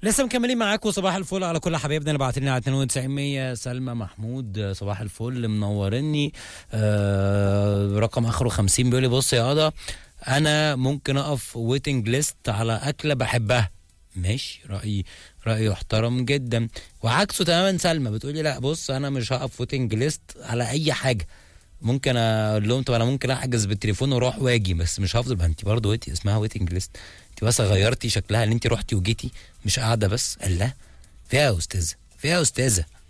لسه مكملين معاكم صباح الفل على كل حبايبنا اللي بعتوا لنا على 92 سلمى محمود صباح الفل منورني آه رقم اخره 50 بيقول لي بص يا قضا انا ممكن اقف ويتنج ليست على اكله بحبها ماشي رايي راي يحترم جدا وعكسه تماما سلمى بتقولي لا بص انا مش هقف ويتنج ليست على اي حاجه ممكن اقول لهم طب انا ممكن احجز بالتليفون واروح واجي بس مش هفضل ما انت برضه ويتي اسمها ويتنج ليست انت بس غيرتي شكلها ان انت رحتي وجيتي مش قاعده بس قال لا فيها يا استاذه فيها يا استاذه